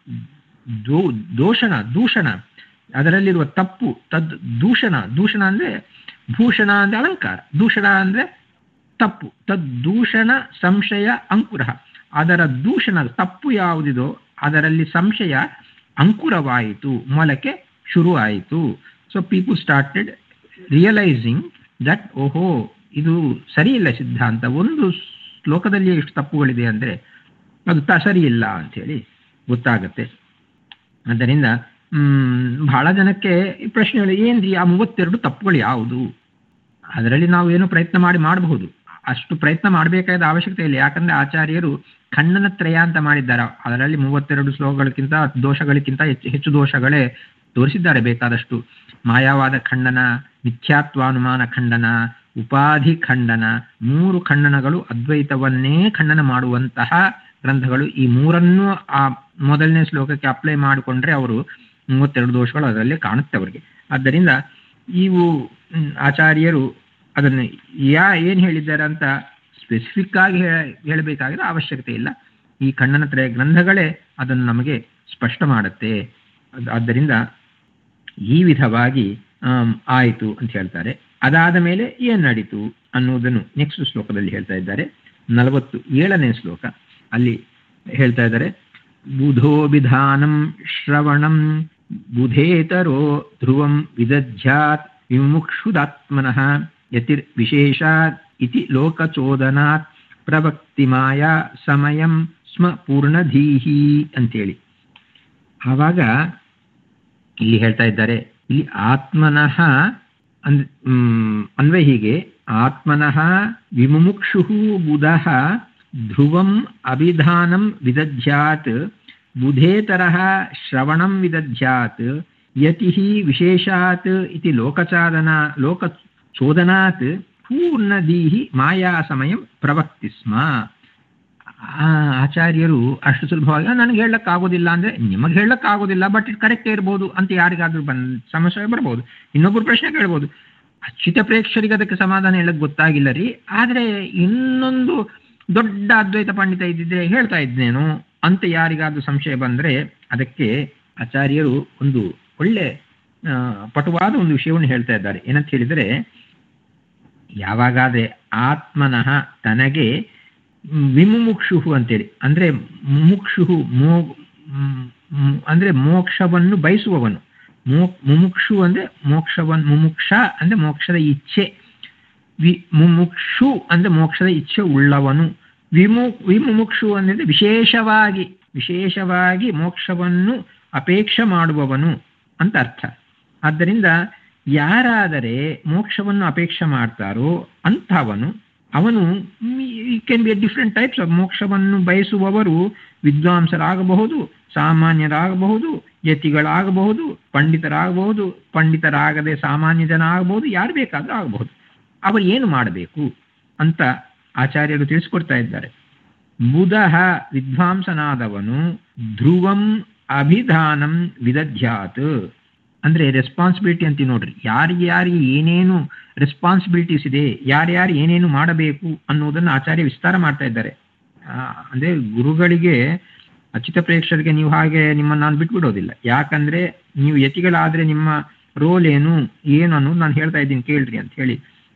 Speaker 1: ದೋ ದೋಷಣ ದೂಷಣ ಅದರಲ್ಲಿರುವ ತಪ್ಪು ತದ್ ದೂಷಣ ದೂಷಣ ಅಂದ್ರೆ ಭೂಷಣ ಅಂದ್ರೆ ಅಲಂಕಾರ ದೂಷಣ ಅಂದ್ರೆ ತಪ್ಪು ತದ್ದೂಷಣ ಸಂಶಯ ಅಂಕುರ ಅದರ ದೂಷಣ ತಪ್ಪು ಯಾವುದಿದೋ ಅದರಲ್ಲಿ ಸಂಶಯ ಅಂಕುರವಾಯಿತು ಮೊಲಕೆ ಶುರುವಾಯಿತು so people started realising that ಓಹೋ ಇದು ಸರಿ ಇಲ್ಲ ಸಿದ್ಧಾಂತ ಒಂದು ಶ್ಲೋಕದಲ್ಲಿ ಎಷ್ಟು ತಪ್ಪುಗಳಿದೆ ಅಂದರೆ ಅದು ತ ಸರಿ ಇಲ್ಲ ಅಂಥೇಳಿ ಗೊತ್ತಾಗತ್ತೆ ಆದ್ದರಿಂದ ಬಹಳ ಜನಕ್ಕೆ ಈ ಪ್ರಶ್ನೆಗಳು ಏನ್ರಿ ಆ ಮೂವತ್ತೆರಡು ತಪ್ಪುಗಳು ಯಾವುದು ಅದರಲ್ಲಿ ನಾವು ಏನು ಪ್ರಯತ್ನ ಮಾಡಿ ಮಾಡಬಹುದು ಅಷ್ಟು ಪ್ರಯತ್ನ ಮಾಡಬೇಕಾದ ಅವಶ್ಯಕತೆ ಇಲ್ಲ ಯಾಕಂದ್ರೆ ಆಚಾರ್ಯರು ಖಂಡನ ತ್ರಯ ಅಂತ ಮಾಡಿದ್ದಾರೆ ಅದರಲ್ಲಿ ಮೂವತ್ತೆರಡು ಶ್ಲೋಕಗಳಿಗಿಂತ ದೋಷಗಳಿಗಿಂತ ಹೆಚ್ಚು ಹೆಚ್ಚು ದೋಷಗಳೇ ತೋರಿಸಿದ್ದಾರೆ ಬೇಕಾದಷ್ಟು ಮಾಯಾವಾದ ಖಂಡನ ಮಿಥ್ಯಾತ್ವಾನುಮಾನ ಖಂಡನ ಉಪಾಧಿ ಖಂಡನ ಮೂರು ಖಂಡನಗಳು ಅದ್ವೈತವನ್ನೇ ಖಂಡನ ಮಾಡುವಂತಹ ಗ್ರಂಥಗಳು ಈ ಮೂರನ್ನು ಆ ಮೊದಲನೇ ಶ್ಲೋಕಕ್ಕೆ ಅಪ್ಲೈ ಮಾಡಿಕೊಂಡ್ರೆ ಅವರು ಮೂವತ್ತೆರಡು ದೋಷಗಳು ಅದರಲ್ಲಿ ಕಾಣುತ್ತೆ ಅವರಿಗೆ ಆದ್ದರಿಂದ ಇವು ಆಚಾರ್ಯರು ಅದನ್ನು ಯಾ ಏನು ಹೇಳಿದ್ದಾರೆ ಅಂತ ಸ್ಪೆಸಿಫಿಕ್ ಆಗಿ ಹೇಳಬೇಕಾಗಿರೋ ಅವಶ್ಯಕತೆ ಇಲ್ಲ ಈ ಖಂಡನ ತ್ರಯ ಗ್ರಂಥಗಳೇ ಅದನ್ನು ನಮಗೆ ಸ್ಪಷ್ಟ ಮಾಡುತ್ತೆ ಆದ್ದರಿಂದ ಈ ವಿಧವಾಗಿ ಆಯಿತು ಅಂತ ಹೇಳ್ತಾರೆ ಅದಾದ ಮೇಲೆ ಏನು ನಡೀತು ಅನ್ನುವುದನ್ನು ನೆಕ್ಸ್ಟ್ ಶ್ಲೋಕದಲ್ಲಿ ಹೇಳ್ತಾ ಇದ್ದಾರೆ ನಲವತ್ತು ಏಳನೇ ಶ್ಲೋಕ ಅಲ್ಲಿ ಹೇಳ್ತಾ ಇದ್ದಾರೆ ಬುಧೋಭಿಧಾನಂ ಶ್ರವಣಂ ಬುಧೇತರೋ ಧ್ರುವಂ ವಿದಧ್ಯಾತ್ ವಿಮುಕ್ಷುದಾತ್ಮನಃ ಯತಿರ್ ವಿಶೇಷಾತ್ ಇತಿ ಲೋಕಚೋದನಾತ್ ಪ್ರವಕ್ತಿಮಾಯ ಸಮಯಂ ಸ್ಮ ಪೂರ್ಣಧೀಹಿ ಅಂತೇಳಿ ಆವಾಗ ಇಲ್ಲಿ ಹೇಳ್ತಾ ಇದ್ದಾರೆ ಇಲ್ಲಿ ಆತ್ಮನಃ ಅನ್ ಅನ್ವಯ ಹೀಗೆ ಆತ್ಮನಃ ವಿಮುಕ್ಷು ಬುಧಃ ಧ್ರುವಂ ಅಭಿಧಾನಂ ವಿದಧ್ಯಾತ್ ಬುಧೇತರ ಶ್ರವಣಂ ವಿದಧ್ಯಾತ್ ಯತಿ ವಿಶೇಷಾತ್ ಇತಿ ಲೋಕಚಾದನ ಲೋಕಚೋದನಾತ್ ಪೂರ್ಣದೀಹಿ ಮಾಯಾ ಸಮಯಂ ಪ್ರವಕ್ತಿ ಸ್ಮ ಆ ಆಚಾರ್ಯರು ಅಷ್ಟು ಸುಲಭವಾಗಿ ನನಗೆ ಹೇಳಕ್ಕಾಗೋದಿಲ್ಲ ಅಂದ್ರೆ ನಿಮಗೆ ಹೇಳಕ್ಕಾಗೋದಿಲ್ಲ ಬಟ್ ಇಟ್ ಕರೆಕ್ಟೇ ಇರ್ಬೋದು ಅಂತ ಯಾರಿಗಾದ್ರೂ ಬಂದ್ ಸಮಸ್ಯೆ ಬರ್ಬೋದು ಇನ್ನೊಬ್ರು ಪ್ರಶ್ನೆ ಕೇಳ್ಬೋದು ಅಚ್ಯುತ ಪ್ರೇಕ್ಷರಿಗೆ ಅದಕ್ಕೆ ಸಮಾಧಾನ ಹೇಳಕ್ ಗೊತ್ತಾಗಿಲ್ಲ ರೀ ಆದ್ರೆ ಇನ್ನೊಂದು ದೊಡ್ಡ ಅದ್ವೈತ ಪಂಡಿತ ಇದ್ದಿದ್ರೆ ಹೇಳ್ತಾ ಇದ್ನೇನು ಅಂತ ಯಾರಿಗಾದ್ರೂ ಸಂಶಯ ಬಂದ್ರೆ ಅದಕ್ಕೆ ಆಚಾರ್ಯರು ಒಂದು ಒಳ್ಳೆ ಆ, ಪಟುವಾದ ಒಂದು ವಿಷಯವನ್ನು ಹೇಳ್ತಾ ಇದ್ದಾರೆ ಏನಂತ ಹೇಳಿದರೆ ಯಾವಾಗಾದ್ರೆ ಆತ್ಮನಃ ತನಗೆ ವಿಮುಮುಕ್ಷು ಅಂತೇಳಿ ಅಂದ್ರೆ ಮುಮುಕ್ಷು ಮೋ ಮ್, ಮ್, ಅಂದ್ರೆ ಮೋಕ್ಷವನ್ನು ಬಯಸುವವನು ಮೋ ಮುಮುಕ್ಷು ಅಂದ್ರೆ ಮೋಕ್ಷವನ್ನು ಮುಮುಕ್ಷ ಅಂದ್ರೆ ಮೋಕ್ಷದ ಇಚ್ಛೆ ವಿ ಮುಮುಕ್ಷು ಅಂದ್ರೆ ಮೋಕ್ಷದ ಇಚ್ಛೆ ಉಳ್ಳವನು ವಿಮು ವಿಮುಮುಕ್ಷು ಅಂದ್ರೆ ವಿಶೇಷವಾಗಿ ವಿಶೇಷವಾಗಿ ಮೋಕ್ಷವನ್ನು ಅಪೇಕ್ಷೆ ಮಾಡುವವನು ಅಂತ ಅರ್ಥ ಆದ್ದರಿಂದ ಯಾರಾದರೆ ಮೋಕ್ಷವನ್ನು ಅಪೇಕ್ಷೆ ಮಾಡ್ತಾರೋ ಅಂಥವನು ಅವನು can be a different types of ಮೋಕ್ಷವನ್ನು ಬಯಸುವವರು ವಿದ್ವಾಂಸರಾಗಬಹುದು ಸಾಮಾನ್ಯರಾಗಬಹುದು ಯತಿಗಳಾಗಬಹುದು ಪಂಡಿತರಾಗಬಹುದು ಪಂಡಿತರಾಗದೆ ಸಾಮಾನ್ಯ ಜನ ಆಗಬಹುದು ಯಾರು ಬೇಕಾದ್ರೂ ಆಗಬಹುದು ಅವರು ಏನು ಮಾಡಬೇಕು ಅಂತ ಆಚಾರ್ಯರು ತಿಳಿಸ್ಕೊಡ್ತಾ ಇದ್ದಾರೆ ಬುಧಃ ವಿದ್ವಾಂಸನಾದವನು ಧ್ರುವಂ ಅಭಿಧಾನಂ ವಿದಧ್ಯಾತ್ ಅಂದ್ರೆ ರೆಸ್ಪಾನ್ಸಿಬಿಲಿಟಿ ಅಂತ ನೋಡ್ರಿ ಯಾರಿಗೆ ಯಾರಿಗೆ ಏನೇನು ರೆಸ್ಪಾನ್ಸಿಬಿಲಿಟೀಸ್ ಇದೆ ಯಾರ್ಯಾರು ಏನೇನು ಮಾಡಬೇಕು ಅನ್ನೋದನ್ನು ಆಚಾರ್ಯ ವಿಸ್ತಾರ ಮಾಡ್ತಾ ಇದ್ದಾರೆ ಆ, ಅಂದ್ರೆ ಗುರುಗಳಿಗೆ ಅಚ್ಯುತ ಪ್ರೇಕ್ಷರಿಗೆ ನೀವು ಹಾಗೆ ನಿಮ್ಮನ್ನು ನಾನು ಬಿಟ್ಬಿಡೋದಿಲ್ಲ ಯಾಕಂದ್ರೆ ನೀವು ಯತಿಗಳಾದ್ರೆ ನಿಮ್ಮ ರೋಲ್ ಏನು ಏನು ಅನ್ನೋದು ನಾನು ಹೇಳ್ತಾ ಇದ್ದೀನಿ ಕೇಳ್ರಿ ಅಂತ ಹೇಳಿ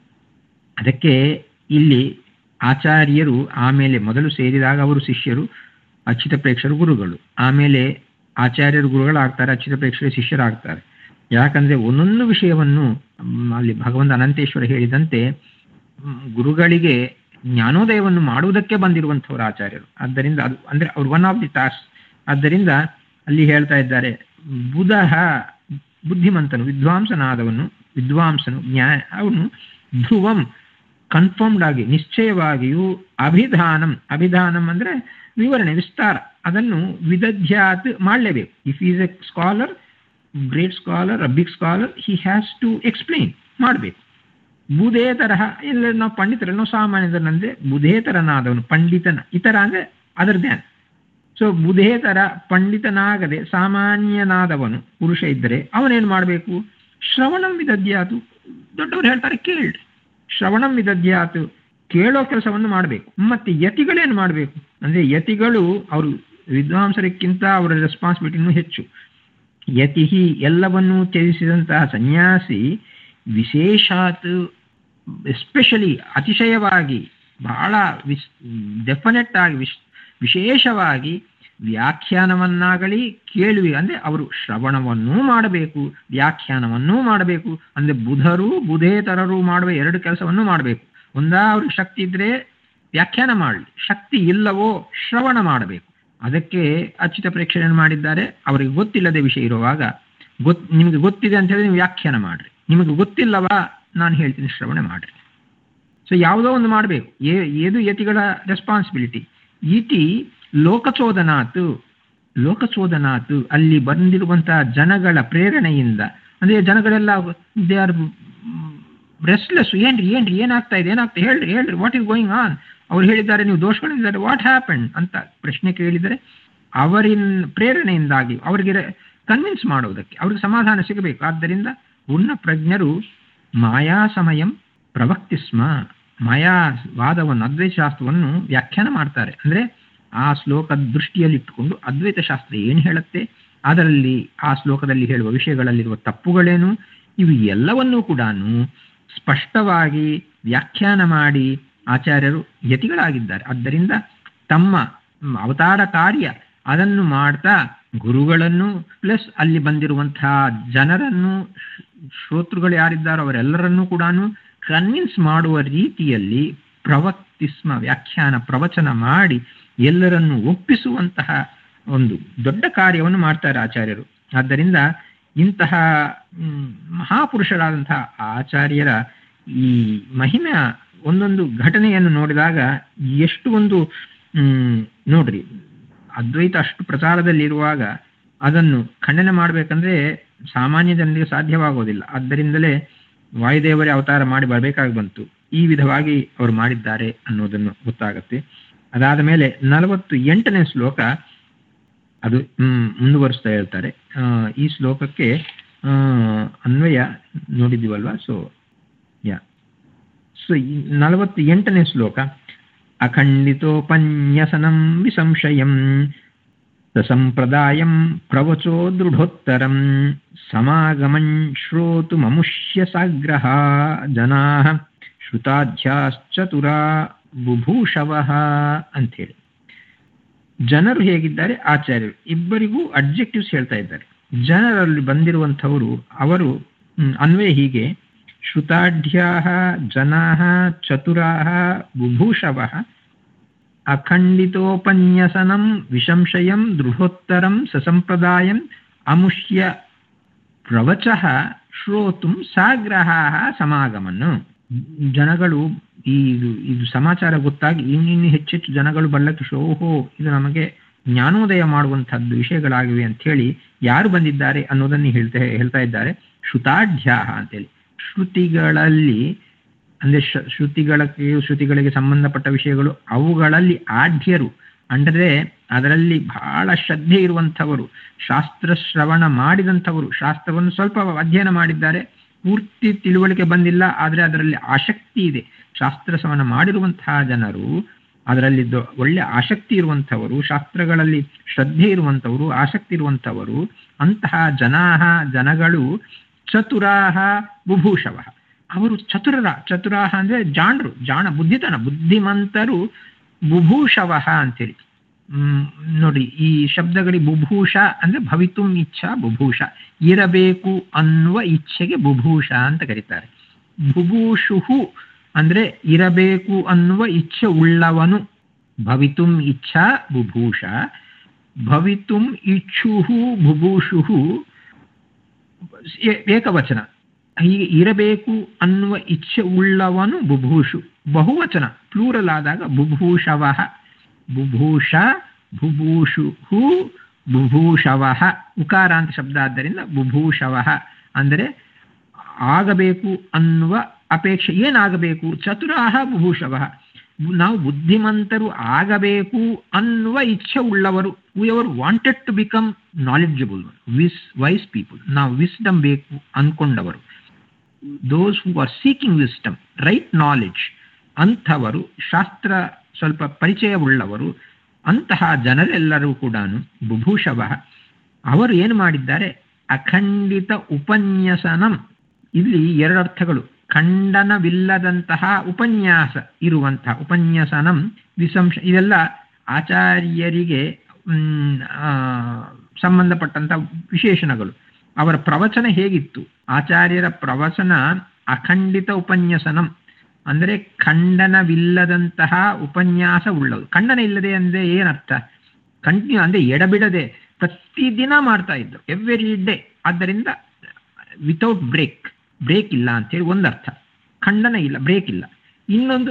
Speaker 1: ಅದಕ್ಕೆ ಇಲ್ಲಿ ಆಚಾರ್ಯರು ಆಮೇಲೆ ಮೊದಲು ಸೇರಿದಾಗ ಅವರು ಶಿಷ್ಯರು ಅಚ್ಯುತ ಪ್ರೇಕ್ಷರು ಗುರುಗಳು ಆಮೇಲೆ ಆಚಾರ್ಯರು ಗುರುಗಳಾಗ್ತಾರೆ ಅಚ್ಯುತ ಪ್ರೇಕ್ಷರು ಶಿಷ್ಯರಾಗ್ತಾರೆ ಯಾಕಂದ್ರೆ ಒಂದೊಂದು ವಿಷಯವನ್ನು ಮ್, ಅಲ್ಲಿ ಭಗವಂತ ಅನಂತೇಶ್ವರ ಹೇಳಿದಂತೆ ಮ್, ಗುರುಗಳಿಗೆ ಜ್ಞಾನೋದಯವನ್ನು ಮಾಡುವುದಕ್ಕೆ ಬಂದಿರುವಂಥವರು ಆಚಾರ್ಯರು ಆದ್ದರಿಂದ ಅದು ಅಂದ್ರೆ ಅವ್ರು ಒನ್ ಆಫ್ ದಿ ಟಾಸ್ಕ್ ಆದ್ದರಿಂದ ಅಲ್ಲಿ ಹೇಳ್ತಾ ಇದ್ದಾರೆ ಬುಧಃ ಬುದ್ಧಿಮಂತನು ವಿದ್ವಾಂಸನಾದವನು ವಿದ್ವಾಂಸನು ಜ್ಞಾ ಅವನು ಧ್ರುವಂ ಕನ್ಫರ್ಮ್ಡ್ ಆಗಿ ನಿಶ್ಚಯವಾಗಿಯೂ ಅಭಿಧಾನಂ ಅಭಿಧಾನಂ ಅಂದ್ರೆ ವಿವರಣೆ ವಿಸ್ತಾರ ಅದನ್ನು ವಿದಧ್ಯಾತ್ ಮಾಡಲೇಬೇಕು if is a scholar great scholar a big scholar he has to explain ಮಾಡಬೇಕು ಬುಧೇ ತರಹ ಇಲ್ಲ ನಾವು ಪಂಡಿತರಲ್ಲ ನಾವು ಸಾಮಾನ್ಯದರಂದ್ರೆ ಬುಧೇತರನಾದವನು ಪಂಡಿತನ ಇತರ ಅಂದ್ರೆ ಅದರ್ ಧ್ಯಾನ್ ಸೊ ಬುಧೇತರ ಪಂಡಿತನಾಗದೆ ಸಾಮಾನ್ಯನಾದವನು ಪುರುಷ ಇದ್ದರೆ ಅವನೇನು ಮಾಡಬೇಕು ಶ್ರವಣಂ ವಿದಧ್ಯಾತು ದೊಡ್ಡವರು ಹೇಳ್ತಾರೆ ಕೇಳ್ರಿ ಶ್ರವಣಂ ವಿದಧ್ಯಾತು ಕೇಳೋ ಕೆಲಸವನ್ನು ಮಾಡಬೇಕು ಮತ್ತೆ ಯತಿಗಳೇನು ಮಾಡಬೇಕು ಅಂದ್ರೆ ಯತಿಗಳು ಅವರು ವಿದ್ವಾಂಸರಿಗಿಂತ ಅವರ ರೆಸ್ಪಾನ್ಸಿಬಿಲಿಟಿನೂ ಹೆಚ್ಚು ಯತಿ ಎಲ್ಲವನ್ನೂ ತ್ಯಜಿಸಿದಂತಹ ಸನ್ಯಾಸಿ ವಿಶೇಷಾತ್ ಎಸ್ಪೆಷಲಿ ಅತಿಶಯವಾಗಿ ಬಹಳ ವಿಸ್ ಡೆಫಿನೆಟ್ ಆಗಿ ವಿಶ್ ವಿಶೇಷವಾಗಿ ವ್ಯಾಖ್ಯಾನವನ್ನಾಗಲಿ ಕೇಳುವಿ ಅಂದ್ರೆ ಅವರು ಶ್ರವಣವನ್ನೂ ಮಾಡಬೇಕು ವ್ಯಾಖ್ಯಾನವನ್ನೂ ಮಾಡಬೇಕು ಅಂದ್ರೆ ಬುಧರು ಬುಧೇತರರು ಮಾಡುವ ಎರಡು ಕೆಲಸವನ್ನು ಮಾಡಬೇಕು ಒಂದಾ ಅವ್ರಿಗೆ ಶಕ್ತಿ ಇದ್ರೆ ವ್ಯಾಖ್ಯಾನ ಮಾಡಲಿ ಶಕ್ತಿ ಇಲ್ಲವೋ ಶ್ರವಣ ಮಾಡಬೇಕು ಅದಕ್ಕೆ ಅಚ್ಯುತ ಪ್ರೇಕ್ಷಣೆ ಮಾಡಿದ್ದಾರೆ ಅವರಿಗೆ ಗೊತ್ತಿಲ್ಲದೆ ವಿಷಯ ಇರುವಾಗ ಗೊತ್ ನಿಮಗೆ ಗೊತ್ತಿದೆ ಅಂತ ಹೇಳಿದ್ರೆ ನೀವು ವ್ಯಾಖ್ಯಾನ ಮಾಡ್ರಿ ನಿಮಗೆ ಗೊತ್ತಿಲ್ಲವಾ ನಾನು ಹೇಳ್ತೀನಿ ಶ್ರವಣೆ ಮಾಡ್ರಿ ಸೊ ಯಾವುದೋ ಒಂದು ಮಾಡಬೇಕು ಏದು ಯತಿಗಳ ರೆಸ್ಪಾನ್ಸಿಬಿಲಿಟಿ ಇತಿ ಲೋಕಚೋದನಾತ್ ಲೋಕಚೋದನಾತ್ ಅಲ್ಲಿ ಬಂದಿರುವಂತಹ ಜನಗಳ ಪ್ರೇರಣೆಯಿಂದ ಅಂದ್ರೆ ಜನಗಳೆಲ್ಲ ದೇ ಆರ್ ರೆಸ್ಟ್ಲೆಸ್ ಏನ್ರಿ ಏನ್ರಿ ಏನಾಗ್ತಾ ಇದೆ ಏನಾಗ್ತಾ ಹೇಳ್ರಿ ಹೇಳ್ರಿ ವಾಟ್ ಇಸ್ ಗೋಯಿಂಗ್ ಆನ್ ಅವ್ರು ಹೇಳಿದ್ದಾರೆ ನೀವು ದೋಷಗಳಿದ್ದಾರೆ ವಾಟ್ ಹ್ಯಾಪನ್ ಅಂತ ಪ್ರಶ್ನೆ ಕೇಳಿದರೆ ಅವರಿನ ಪ್ರೇರಣೆಯಿಂದಾಗಿ ಅವರಿಗೆ ಕನ್ವಿನ್ಸ್ ಮಾಡುವುದಕ್ಕೆ ಅವ್ರಿಗೆ ಸಮಾಧಾನ ಸಿಗಬೇಕು ಆದ್ದರಿಂದ ಪೂರ್ಣ ಪ್ರಜ್ಞರು ಮಾಯಾ ಸಮಯಂ ಪ್ರವಕ್ತಿ ಸ್ಮ ಮಾಯಾ ವಾದವನ್ನು ಅದ್ವೈತ ಶಾಸ್ತ್ರವನ್ನು ವ್ಯಾಖ್ಯಾನ ಮಾಡ್ತಾರೆ ಅಂದ್ರೆ ಆ ಶ್ಲೋಕದ ದೃಷ್ಟಿಯಲ್ಲಿಟ್ಟುಕೊಂಡು ಅದ್ವೈತ ಶಾಸ್ತ್ರ ಏನು ಹೇಳುತ್ತೆ ಅದರಲ್ಲಿ ಆ ಶ್ಲೋಕದಲ್ಲಿ ಹೇಳುವ ವಿಷಯಗಳಲ್ಲಿರುವ ತಪ್ಪುಗಳೇನು ಇವು ಎಲ್ಲವನ್ನೂ ಕೂಡ ಸ್ಪಷ್ಟವಾಗಿ ವ್ಯಾಖ್ಯಾನ ಮಾಡಿ ಆಚಾರ್ಯರು ಯತಿಗಳಾಗಿದ್ದಾರೆ ಆದ್ದರಿಂದ ತಮ್ಮ ಅವತಾರ ಕಾರ್ಯ ಅದನ್ನು ಮಾಡ್ತಾ ಗುರುಗಳನ್ನು ಪ್ಲಸ್ ಅಲ್ಲಿ ಬಂದಿರುವಂತಹ ಜನರನ್ನು ಶ್ರೋತೃಗಳು ಯಾರಿದ್ದಾರೋ ಅವರೆಲ್ಲರನ್ನೂ ಕೂಡ ಕನ್ವಿನ್ಸ್ ಮಾಡುವ ರೀತಿಯಲ್ಲಿ ಪ್ರವಕ್ತಿಸ್ಮ ವ್ಯಾಖ್ಯಾನ ಪ್ರವಚನ ಮಾಡಿ ಎಲ್ಲರನ್ನು ಒಪ್ಪಿಸುವಂತಹ ಒಂದು ದೊಡ್ಡ ಕಾರ್ಯವನ್ನು ಮಾಡ್ತಾರೆ ಆಚಾರ್ಯರು ಆದ್ದರಿಂದ ಇಂತಹ ಮಹಾಪುರುಷರಾದಂತಹ ಆಚಾರ್ಯರ ಈ ಮಹಿಮೆ ಒಂದೊಂದು ಘಟನೆಯನ್ನು ನೋಡಿದಾಗ ಎಷ್ಟು ಒಂದು ನೋಡ್ರಿ ಅದ್ವೈತ ಅಷ್ಟು ಪ್ರಚಾರದಲ್ಲಿರುವಾಗ ಅದನ್ನು ಖಂಡನೆ ಮಾಡಬೇಕಂದ್ರೆ ಸಾಮಾನ್ಯ ಜನರಿಗೆ ಸಾಧ್ಯವಾಗೋದಿಲ್ಲ ಆದ್ದರಿಂದಲೇ ವಾಯುದೇವರೇ ಅವತಾರ ಮಾಡಿ ಬರಬೇಕಾಗಿ ಬಂತು ಈ ವಿಧವಾಗಿ ಅವರು ಮಾಡಿದ್ದಾರೆ ಅನ್ನೋದನ್ನು ಗೊತ್ತಾಗುತ್ತೆ ಅದಾದ ಮೇಲೆ ನಲವತ್ತು ಎಂಟನೇ ಶ್ಲೋಕ ಅದು ಹ್ಮ್, ಮುಂದುವರಿಸ್ತಾ ಹೇಳ್ತಾರೆ ಆ, ಈ ಶ್ಲೋಕಕ್ಕೆ ಆ, ಅನ್ವಯ ನೋಡಿದ್ದೀವಲ್ವಾ ಸೊ ಯಾ ಸೊ ನಲವತ್ತು ಎಂಟನೇ ಶ್ಲೋಕ ಅಖಂಡಿತೋಪನ್ಯಸನಂ ವಿಸಂಶಯಂ ಸಂಪ್ರದಾಯಂ ಪ್ರವಚೋ ದೃಢೋತ್ತರಂ ಸಮಾಗಮಂ ಶ್ರೋತುಮಮುಷ್ಯ ಸಾಗ್ರಹ ಜನಾ ಶ್ರುತಾಧ್ಯಾಶ್ಚತುರಾ ಬುಭೂಷವಃ ಅಂಥೇಳಿ ಜನರು ಹೇಗಿದ್ದಾರೆ ಆಚಾರ್ಯರು ಇಬ್ಬರಿಗೂ ಅಬ್ಜೆಕ್ಟಿವ್ಸ್ ಹೇಳ್ತಾ ಇದ್ದಾರೆ ಜನರಲ್ಲಿ ಬಂದಿರುವಂಥವರು ಅವರು ಹ್ಮ್, ಅನ್ವಯ ಹೀಗೆ ಶ್ರುತಾಢ್ಯಾ ಜನಾ ಚತುರಾ ಬುಭೂಷವ ಅಖಂಡಿತೋಪನ್ಯಸನಂ ವಿಶಂಶಯಂ ದೃಢೋತ್ತರಂ ಸಸಂಪ್ರದಾಯಂ ಅಮುಷ್ಯ ಪ್ರವಚಃ ಶ್ರೋತುಂ ಸಾಗ್ರಹ ಸಮಾಗಮನ್ನು ಜನಗಳು ಈ ಇದು ಇದು ಸಮಾಚಾರ ಗೊತ್ತಾಗಿ ಇನ್ನಿನ್ನು ಹೆಚ್ಚೆಚ್ಚು ಜನಗಳು ಬಲ್ಲಕ್ಕೆ ಓಹೋ ಇದು ನಮಗೆ ಜ್ಞಾನೋದಯ ಮಾಡುವಂತಹದ್ದು ವಿಷಯಗಳಾಗಿವೆ ಅಂತ ಹೇಳಿ ಯಾರು ಬಂದಿದ್ದಾರೆ ಅನ್ನೋದನ್ನು ಹೇಳ್ತಾ ಹೇಳ್ತಾ ಇದ್ದಾರೆ ಶ್ರುತಾಢ್ಯ ಅಂತೇಳಿ ಶ್ರುತಿಗಳಲ್ಲಿ ಅಂದ್ರೆ ಶ- ಶ್ರುತಿಗಳಿಗೆ ಶ್ರುತಿಗಳಿಗೆ ಸಂಬಂಧಪಟ್ಟ ವಿಷಯಗಳು ಅವುಗಳಲ್ಲಿ ಆಢ್ಯರು ಅಂದರೆ ಅದರಲ್ಲಿ ಬಹಳ ಶ್ರದ್ಧೆ ಇರುವಂಥವರು ಶಾಸ್ತ್ರ ಶ್ರವಣ ಮಾಡಿದಂಥವರು ಶಾಸ್ತ್ರವನ್ನು ಸ್ವಲ್ಪ ಅಧ್ಯಯನ ಮಾಡಿದ್ದಾರೆ ಪೂರ್ತಿ ತಿಳುವಳಿಕೆ ಬಂದಿಲ್ಲ ಆದರೆ ಅದರಲ್ಲಿ ಆಸಕ್ತಿ ಇದೆ ಶಾಸ್ತ್ರ ಶ್ರವಣ ಮಾಡಿರುವಂತಹ ಜನರು ಅದರಲ್ಲಿ ದೊ- ಒಳ್ಳೆ ಆಸಕ್ತಿ ಇರುವಂಥವರು ಶಾಸ್ತ್ರಗಳಲ್ಲಿ ಶ್ರದ್ಧೆ ಇರುವಂಥವರು ಆಸಕ್ತಿ ಇರುವಂಥವರು ಅಂತಹ ಜನಾಹ ಜನಗಳು ಚತುರಾಹ ಬುಭೂಷವ ಅವರು ಚತುರರ ಚತುರಾಹ ಅಂದ್ರೆ ಜಾಣರು ಜಾಣ ಬುದ್ಧಿತನ ಬುದ್ಧಿಮಂತರು ಬುಭೂಷವ ಅಂತೇಳಿ ಹ್ಮ್, ನೋಡಿ ಈ ಶಬ್ದಗಳಿಗೆ ಬುಭೂಷ ಅಂದ್ರೆ ಭವಿತುಂ ಇಚ್ಛಾ ಬುಭೂಷ ಇರಬೇಕು ಅನ್ನುವ ಇಚ್ಛೆಗೆ ಬುಭೂಷ ಅಂತ ಕರೀತಾರೆ ಬುಭೂಷುಹು ಅಂದ್ರೆ ಇರಬೇಕು ಅನ್ನುವ ಇಚ್ಛೆ ಉಳ್ಳವನು ಭವಿತುಂ ಇಚ್ಛಾ ಬುಭೂಷ ಭವಿತುಂ ಇಚ್ಛುಹು ಬುಭೂಷುಹು ಏ- ಏಕವಚನ ಹೀಗೆ ಇರಬೇಕು ಅನ್ನುವ ಇಚ್ಛೆ ಉಳ್ಳವನು ಬುಭೂಷು ಬಹುವಚನ ಪ್ಲೂರಲ್ ಆದಾಗ ಬುಭೂಷವ ಬುಭೂಷ ಬುಭೂಷುಹು ಬುಭೂಷವ ಉಕಾರ ಅಂತ ಶಬ್ದ ಆದ್ದರಿಂದ ಬುಭೂಷವ ಅಂದರೆ ಆಗಬೇಕು ಅನ್ನುವ ಅಪೇಕ್ಷೆ ಏನಾಗಬೇಕು ಚತುರಾಹ ಬುಭೂಷವ ನಾವು ಬುದ್ಧಿಮಂತರು ಆಗಬೇಕು ಅನ್ನುವ ಇಚ್ಛೆ ಉಳ್ಳವರು ever wanted to become knowledgeable wise wise people ನಾವು ವಿಸ್ಡಮ್ ಬೇಕು ಅನ್ಕೊಂಡವರು those who are seeking wisdom right knowledge ಅಂಥವರು ಶಾಸ್ತ್ರ ಸ್ವಲ್ಪ ಪರಿಚಯವುಳ್ಳವರು ಅಂತಹ ಜನರೆಲ್ಲರೂ ಕೂಡ ಬುಭೂಷವ ಅವರು ಏನು ಮಾಡಿದ್ದಾರೆ ಅಖಂಡಿತ ಉಪನ್ಯಾಸನಂ ಇಲ್ಲಿ ಎರಡು ಅರ್ಥಗಳು ಖಂಡನವಿಲ್ಲದಂತಹ ಉಪನ್ಯಾಸ ಇರುವಂತಹ ಉಪನ್ಯಾಸನಂ ವಿಸಂಶ ಇದೆಲ್ಲ ಆಚಾರ್ಯರಿಗೆ ಮ್, ಆ, ಸಂಬಂಧಪಟ್ಟಂತ ವಿಶೇಷಣಗಳು ಅವರ ಪ್ರವಚನ ಹೇಗಿತ್ತು ಆಚಾರ್ಯರ ಪ್ರವಚನ ಅಖಂಡಿತ ಉಪನ್ಯಾಸನಂ ಅಂದರೆ ಖಂಡನವಿಲ್ಲದಂತಹ ಉಪನ್ಯಾಸ ಉಳ್ಳದು ಖಂಡನ ಇಲ್ಲದೆ ಅಂದ್ರೆ ಏನರ್ಥ ಕಂಟಿನ್ಯೂ ಅಂದ್ರೆ ಎಡಬಿಡದೆ ಪ್ರತಿದಿನ ಮಾಡ್ತಾ ಇದ್ರು ಎವ್ರಿ ಡೇ ಆದ್ದರಿಂದ ವಿತೌಟ್ ಬ್ರೇಕ್ ಬ್ರೇಕ್ ಇಲ್ಲ ಅಂತೇಳಿ ಒಂದರ್ಥ ಖಂಡನ ಇಲ್ಲ ಬ್ರೇಕ್ ಇಲ್ಲ ಇನ್ನೊಂದು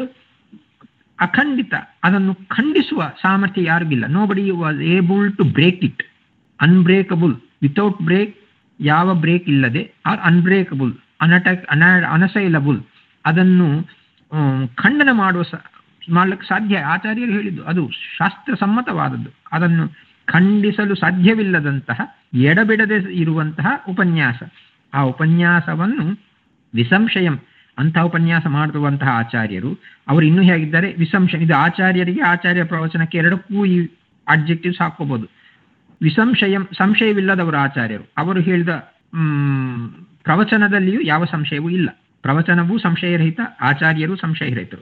Speaker 1: ಅಖಂಡಿತ ಅದನ್ನು ಖಂಡಿಸುವ ಸಾಮರ್ಥ್ಯ ಯಾರಿಗಿಲ್ಲ nobody was able to break it unbreakable without break ಯಾವ ಬ್ರೇಕ್ ಇಲ್ಲದೆ ಆರ್ ಅನ್ಬ್ರೇಕಬಲ್ ಅನಟಕ್ ಅನ ಅನಸೈಲಬಲ್ ಅದನ್ನು ಆಮ್, ಖಂಡನ ಮಾಡುವ ಸ ಮಾಡ್ಲಿಕ್ಕೆ ಸಾಧ್ಯ ಆಚಾರ್ಯರು ಹೇಳಿದ್ದು ಅದು ಶಾಸ್ತ್ರ ಸಮ್ಮತವಾದದ್ದು ಅದನ್ನು ಖಂಡಿಸಲು ಸಾಧ್ಯವಿಲ್ಲದಂತಹ ಎಡಬಿಡದೆ ಇರುವಂತಹ ಉಪನ್ಯಾಸ ಆ ಉಪನ್ಯಾಸವನ್ನು ವಿಸಂಶಯಂ ಅಂತಹ ಉಪನ್ಯಾಸ ಮಾಡುವಂತಹ ಆಚಾರ್ಯರು ಅವರು ಇನ್ನೂ ಹೇಗಿದ್ದಾರೆ ವಿಸಂಶಯ ಇದು ಆಚಾರ್ಯರಿಗೆ ಆಚಾರ್ಯ ಪ್ರವಚನಕ್ಕೆ ಎರಡಕ್ಕೂ ಈ ಅಡ್ಜೆಕ್ಟಿವ್ಸ್ ಹಾಕೋಬಹುದು ವಿಸಂಶಯಂ ಸಂಶಯವಿಲ್ಲದವರು ಆಚಾರ್ಯರು ಅವರು ಹೇಳಿದ ಮ್, ಪ್ರವಚನದಲ್ಲಿಯೂ ಯಾವ ಸಂಶಯವೂ ಇಲ್ಲ ಪ್ರವಚನವೂ ಸಂಶಯರಹಿತ ಆಚಾರ್ಯರು ಸಂಶಯರಹಿತರು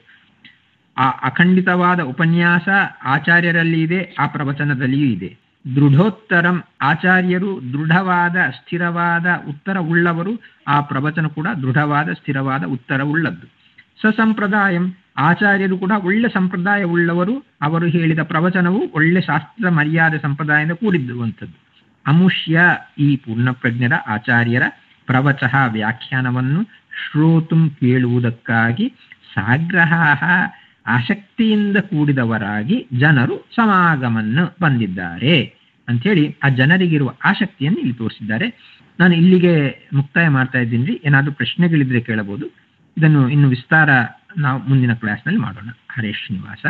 Speaker 1: ಆ ಅಖಂಡಿತವಾದ ಉಪನ್ಯಾಸ ಆಚಾರ್ಯರಲ್ಲಿ ಇದೆ ಆ ಪ್ರವಚನದಲ್ಲಿಯೂ ಇದೆ ದೃಢೋತ್ತರಂ ಆಚಾರ್ಯರು ದೃಢವಾದ ಸ್ಥಿರವಾದ ಉತ್ತರ ಉಳ್ಳವರು ಆ ಪ್ರವಚನ ಕೂಡ ದೃಢವಾದ ಸ್ಥಿರವಾದ ಉತ್ತರ ಉಳ್ಳದ್ದು ಸಸಂಪ್ರದಾಯಂ ಆಚಾರ್ಯರು ಕೂಡ ಒಳ್ಳೆ ಸಂಪ್ರದಾಯ ಉಳ್ಳವರು ಅವರು ಹೇಳಿದ ಪ್ರವಚನವು ಒಳ್ಳೆ ಶಾಸ್ತ್ರ ಮರ್ಯಾದೆ ಸಂಪ್ರದಾಯದಿಂದ ಕೂಡಿದ್ದುವಂಥದ್ದು ಅಮುಷ್ಯ ಈ ಪೂರ್ಣಪ್ರಜ್ಞರ ಆಚಾರ್ಯರ ಪ್ರವಚಃ ವ್ಯಾಖ್ಯಾನವನ್ನು ಶ್ರೋತುಂ ಕೇಳುವುದಕ್ಕಾಗಿ ಸಾಗ್ರಹ ಆಸಕ್ತಿಯಿಂದ ಕೂಡಿದವರಾಗಿ ಜನರು ಸಮಾಗಮನ್ನು ಬಂದಿದ್ದಾರೆ ಅಂಥೇಳಿ ಆ ಜನರಿಗಿರುವ ಆಸಕ್ತಿಯನ್ನು ಇಲ್ಲಿ ತೋರಿಸಿದ್ದಾರೆ ನಾನು ಇಲ್ಲಿಗೆ ಮುಕ್ತಾಯ ಮಾಡ್ತಾ ಇದ್ದೀನಿ ರೀ ಏನಾದರೂ ಪ್ರಶ್ನೆಗಳಿದ್ರೆ ಕೇಳಬಹುದು ಇದನ್ನು ಇನ್ನು ವಿಸ್ತಾರ ನಾವು ಮುಂದಿನ ಕ್ಲಾಸ್ನಲ್ಲಿ ಮಾಡೋಣ ಹರೇ ಶ್ರೀನಿವಾಸ